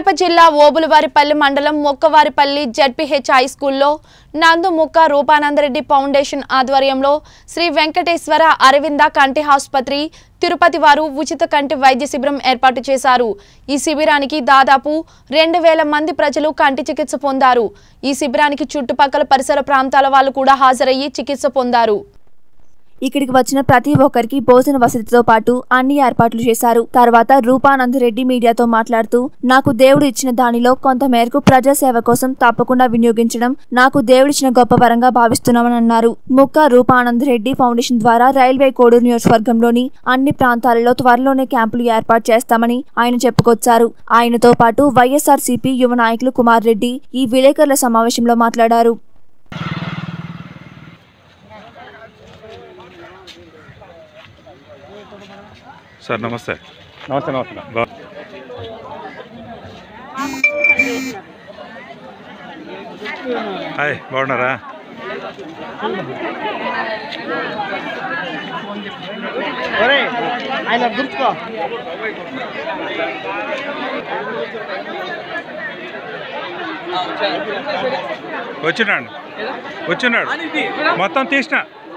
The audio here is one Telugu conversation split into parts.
కడప జిల్లా ఓబులవారిపల్లి మండలం మొక్కవారిపల్లి జడ్పీహెచ్ హై స్కూల్లో నందు ముక్క రూపానందరెడ్డి ఫౌండేషన్ ఆధ్వర్యంలో శ్రీ వెంకటేశ్వర అరవింద కంటి ఆసుపత్రి తిరుపతి వారు ఉచిత కంటి వైద్య శిబిరం ఏర్పాటు చేశారు ఈ శిబిరానికి దాదాపు రెండు వేల మంది ప్రజలు కంటి చికిత్స పొందారు ఈ శిబిరానికి చుట్టుపక్కల పరిసర ప్రాంతాల వాళ్ళు కూడా హాజరయ్యి చికిత్స పొందారు ఇక్కడికి వచ్చిన ప్రతి ఒక్కరికి భోజన వసతితో పాటు అన్ని ఏర్పాట్లు చేశారు తర్వాత రూపానంద్ రెడ్డి మీడియాతో మాట్లాడుతూ నాకు దేవుడు ఇచ్చిన దానిలో కొంత మేరకు ప్రజాసేవ కోసం తప్పకుండా వినియోగించడం నాకు దేవుడిచ్చిన గొప్ప వరంగా భావిస్తున్నామని అన్నారు ముక్క రూపానంద్ రెడ్డి ఫౌండేషన్ ద్వారా రైల్వే కోడూరు నియోజకవర్గంలోని అన్ని ప్రాంతాలలో త్వరలోనే క్యాంపులు ఏర్పాటు చేస్తామని ఆయన చెప్పుకొచ్చారు ఆయనతో పాటు వైఎస్ఆర్ యువ నాయకులు కుమార్ రెడ్డి ఈ విలేకరుల సమావేశంలో మాట్లాడారు సార్ నమస్తే నమస్తే నమస్తే బా హాయ్ బాగున్నారా ఒరే ఆయన గుర్తుకో వచ్చినాడు వచ్చినాడు మొత్తం తీసిన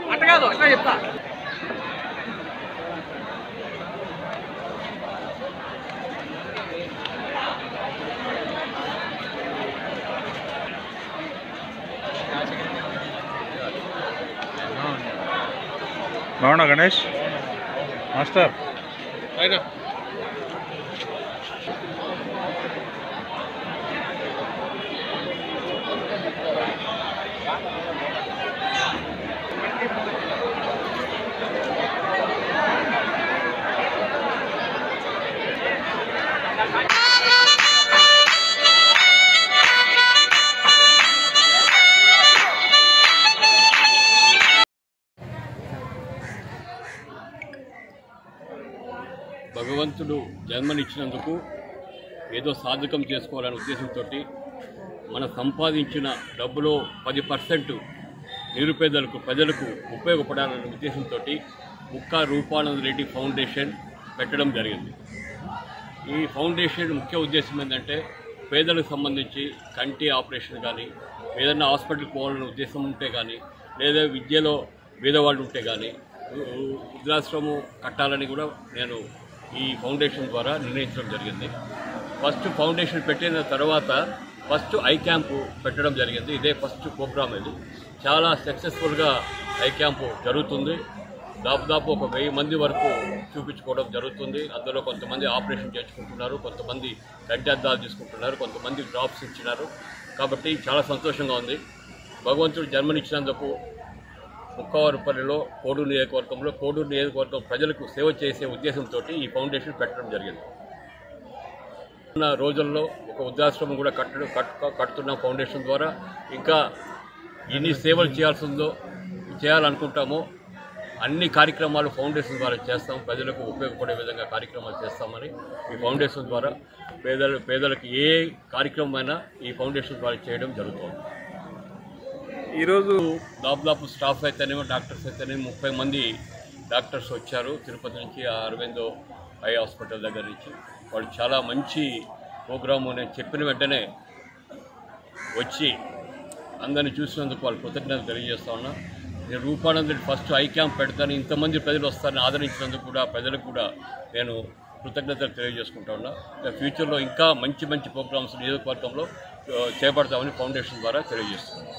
బాగున్నా గణేష్ మాస్టర్ భగవంతుడు జన్మనిచ్చినందుకు ఏదో సాధకం చేసుకోవాలనే ఉద్దేశంతో మన సంపాదించిన డబ్బులో పది పర్సెంట్ నిరుపేదలకు ప్రజలకు ఉపయోగపడాలనే ఉద్దేశంతో ముక్కా రూపానంద రెడ్డి ఫౌండేషన్ పెట్టడం జరిగింది ఈ ఫౌండేషన్ ముఖ్య ఉద్దేశం ఏంటంటే పేదలకు సంబంధించి కంటి ఆపరేషన్ కానీ ఏదైనా హాస్పిటల్కి పోవాలనే ఉద్దేశం ఉంటే కానీ లేదా విద్యలో పేదవాళ్ళు ఉంటే కానీ ఉ- వృద్ధాశ్రమం కట్టాలని కూడా నేను ఈ ఫౌండేషన్ ద్వారా నిర్ణయించడం జరిగింది ఫస్ట్ ఫౌండేషన్ పెట్టిన తర్వాత ఫస్ట్ ఐ క్యాంపు పెట్టడం జరిగింది ఇదే ఫస్ట్ ప్రోగ్రామ్ ఇది చాలా సక్సెస్ఫుల్గా ఐ క్యాంపు జరుగుతుంది దాదాపు ఒక వెయ్యి మంది వరకు చూపించుకోవడం జరుగుతుంది అందులో కొంతమంది ఆపరేషన్ చేసుకుంటున్నారు కొంతమంది కంటి అద్దాలు తీసుకుంటున్నారు కొంతమంది డ్రాప్స్ ఇచ్చినారు కాబట్టి చాలా సంతోషంగా ఉంది భగవంతుడు జన్మనిచ్చినందుకు ముక్కవారిపల్లిలో కోడూరు నియోజకవర్గంలో కోడూరు నియోజకవర్గం ప్రజలకు సేవ చేసే ఉద్దేశంతో ఈ ఫౌండేషన్ పెట్టడం జరిగింది ఉన్న రోజుల్లో ఒక వృద్ధాశ్రమం కూడా కట్టడం కట్ కడుతున్న ఫౌండేషన్ ద్వారా ఇంకా ఎన్ని సేవలు చేయాల్సి ఉందో చేయాలనుకుంటామో అన్ని కార్యక్రమాలు ఫౌండేషన్ ద్వారా చేస్తాం ప్రజలకు ఉపయోగపడే విధంగా కార్యక్రమాలు చేస్తామని ఈ ఫౌండేషన్ ద్వారా పేదలు పేదలకు ఏ కార్యక్రమం అయినా ఈ ఫౌండేషన్ ద్వారా చేయడం జరుగుతుంది ఈరోజు దాదాపు స్టాఫ్ అయితేనేమో డాక్టర్స్ అయితేనేమో ముప్పై మంది డాక్టర్స్ వచ్చారు తిరుపతి నుంచి ఆ అరవిందో ఐ హాస్పిటల్ దగ్గర నుంచి వాళ్ళు చాలా మంచి ప్రోగ్రాము నేను చెప్పిన వెంటనే వచ్చి అందరిని చూసినందుకు వాళ్ళు కృతజ్ఞతలు తెలియజేస్తా ఉన్నా నేను Roopananda Reddy first eye camp పెడతాను ఇంతమంది ప్రజలు వస్తారని ఆదరించినందుకు కూడా ప్రజలకు కూడా నేను కృతజ్ఞతలు తెలియజేసుకుంటా ఉన్నా ఇంకా ఫ్యూచర్లో ఇంకా మంచి మంచి ప్రోగ్రామ్స్ నియోజకవర్గంలో ఆ, చేపడతామని ఫౌండేషన్ ద్వారా తెలియజేస్తున్నాను